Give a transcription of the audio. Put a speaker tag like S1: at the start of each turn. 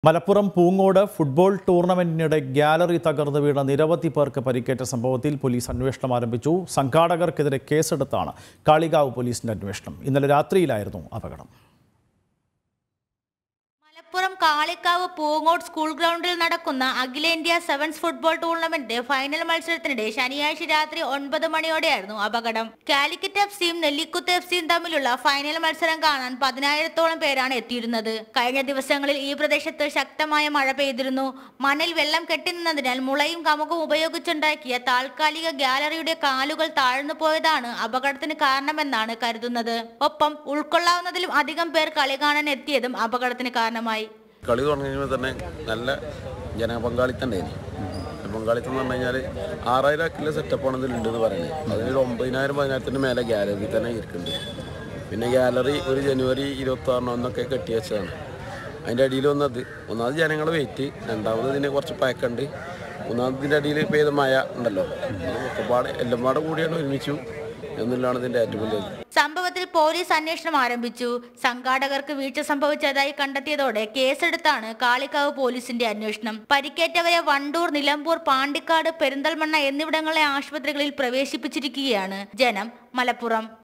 S1: Malappuram Poongode football ടൂർണമെന്റിനിടെ gallery തകർന്നു വീണ നിരവധി പേർക്ക് പരിക്കേറ്റ സംഭവത്തിൽ പോലീസ് അന്വേഷണം ആരംഭിച്ചു സംഘാടകർക്കെതിരെ കേസെടുത്താണ് കാളികാവ് പോലീസിന്റെ അന്വേഷണം ഇന്നലെ രാത്രിയിലായിരുന്നു അപകടം
S2: മലപ്പുറം കാളിക്കാവ് പൂങ്ങോട് സ്കൂൾ ഗ്രൗണ്ടിൽ നടക്കുന്ന അഖിലേന്ത്യാ സെവൻസ് ഫുട്ബോൾ ടൂർണമെന്റ് ഫൈനൽ മത്സരത്തിനിടെ ശനിയാഴ്ച രാത്രി ഒൻപത് മണിയോടെയായിരുന്നു അപകടം കാലിക്കറ്റ് എഫ് സിയും നെല്ലിക്കുത്ത് എഫ് സിയും തമ്മിലുള്ള ഫൈനൽ മത്സരം കാണാൻ പതിനായിരത്തോളം പേരാണ് എത്തിയിരുന്നത് കഴിഞ്ഞ ദിവസങ്ങളിൽ ഈ പ്രദേശത്ത് ശക്തമായ മഴ പെയ്തിരുന്നു മണ്ണിൽ വെള്ളം കെട്ടിനിന്നതിനാൽ മുളയും കമുകും ഉപയോഗിച്ചുണ്ടാക്കിയ താൽക്കാലിക ഗ്യാലറിയുടെ കാലുകൾ താഴ്ന്നു പോയതാണ് അപകടത്തിന് കാരണമെന്നാണ് കരുതുന്നത് ഒപ്പം ഉൾക്കൊള്ളാവുന്നതിലും അധികം പേർ കളി കാണാൻ എത്തിയതും അപകടത്തിന് കാരണമായി
S3: കളി തുടങ്ങുമ്പോൾ തന്നെ നല്ല ജനപങ്കാളിത്തം ഉണ്ടായിരുന്നു പങ്കാളിത്തം എന്ന് പറഞ്ഞു കഴിഞ്ഞാൽ ആറായിരം ആക്കിലെ സെറ്റപ്പാണ് ഇതിലുണ്ടെന്ന് പറയുന്നത് അതിനൊരു ഒമ്പതിനായിരം പതിനായിരത്തിന് മേലെ ഗാലറി തന്നെ ഇരിക്കുന്നുണ്ട് പിന്നെ ഗാലറി ഒരു ജനുവരി ഇരുപത്തി ആറിനോ ഒന്നൊക്കെ കെട്ടി വെച്ചതാണ് അതിൻ്റെ അടിയിൽ വന്നത് ഒന്നാമത് ജനങ്ങൾ വെയിറ്റ് രണ്ടാമത് ഇതിനെ കുറച്ച് പയക്കുണ്ട് മൂന്നാമത് ഇതിൻ്റെ അടിയിൽ പെയ്ത മഴ ഉണ്ടല്ലോ അത് ഒക്കെപ്പാട് എല്ലാം പാടെ കൂടിയാണ് ഒരുമിച്ചു എന്നുള്ളതാണ് ഇതിൻ്റെ ഏറ്റവും വലിയ
S2: സംഭവത്തിൽ പോലീസ് അന്വേഷണം ആരംഭിച്ചു സംഘാടകർക്ക് വീഴ്ച സംഭവിച്ചതായി കണ്ടെത്തിയതോടെ കേസെടുത്താണ് കാളിക്കാവ് പോലീസിന്റെ അന്വേഷണം പരിക്കേറ്റവരെ വണ്ടൂർ നിലമ്പൂർ പാണ്ടിക്കാട് പെരിന്തൽമണ്ണ എന്നിവിടങ്ങളിലെ ആശുപത്രികളിൽ പ്രവേശിപ്പിച്ചിരിക്കുകയാണ് ജനം മലപ്പുറം